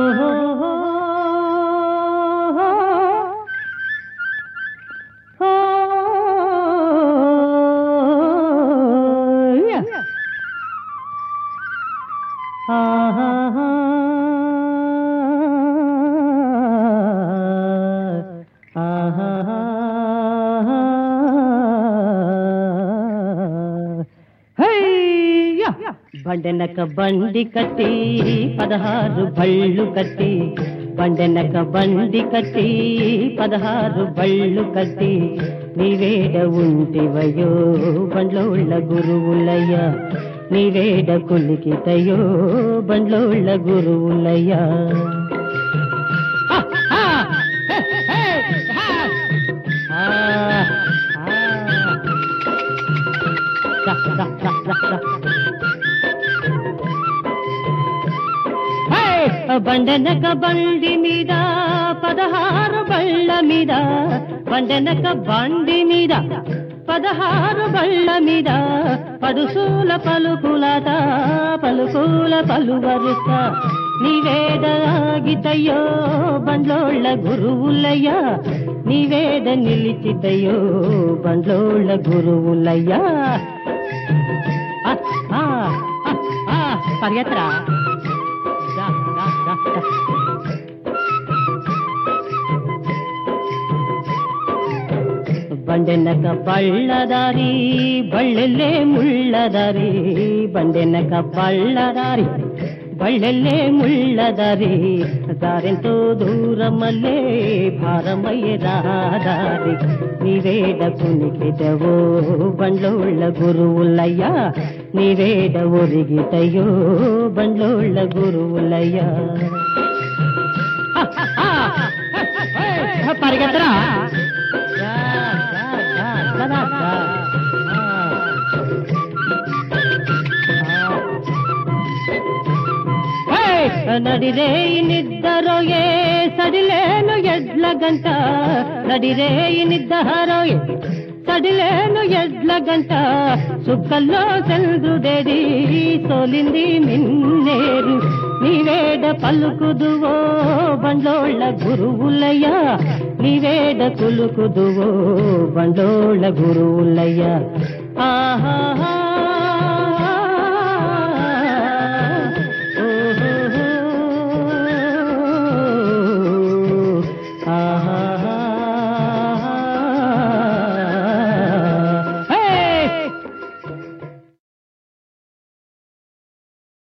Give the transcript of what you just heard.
బండెనక బండి కట్టి పదహారు బళ్ళు కట్టి బండెనక బండి కట్టి పదహారు బళ్ళు కట్టి నీవేడ ఉంటివయో బండ్లోళ్ళ గురువులయ్యా నీవేడ కులికితయో బండ్లోళ్ళ గురువులయ్యా ఆ, ఆ. దా, దా, దా, దా, దా. హే! బండనక బండి మీద పదహారు బళ్ళ మీద బండనక బండి మీద పదహారు బళ్ళ మీద పడుసూల పలుకులట పలుకుల పలువరుస నీవేద ఆగితయ్యో బండ్లోళ్ళ గురువులయ్యా నీవేద నిలిచితయ్యో బండ్లోళ్ళ గురువులయ్యా ఆ, ఆ, ఆ, ఆ, పరిగెత్తరా దా, దా, దా, దా. ಬಂಡೆನಕ ಬಳ್ಳದಾರಿ ಬಳ್ಳೆಲ್ಲೇ ಮುಳ್ಳದಾರಿ ಬಂಡೆನಕ ಬಳ್ಳದಾರಿ బళ్ళెల్లే ముళ్ళదారి దారెంతో దూరమల్లే భారమయ్యే రాదారి నీవేడ కునికిటవో బండ్లోళ్ళ గురువులయ్యా నీవేడ ఒరిగిటయో బండ్లోళ్ళ గురువులయ్యా పరిగెత్తరా దా, దా, దా, దా, దా, దా. ఆ. నడిరేయి నిద్దరోయే సడిలేను ఎడ్ల గంట నడిరేయి నిద్దరోయే సడిలేను ఎడ్ల గంట సుక్కల్లో చంద్రుడేడి సోలింది మిన్నేరు నీవేడ పలుకుదువో బండోళ్ళ గురువులయ్యా నీవేడ కులుకుదువో బండోళ్ళ గురువులయ్యా ఆహా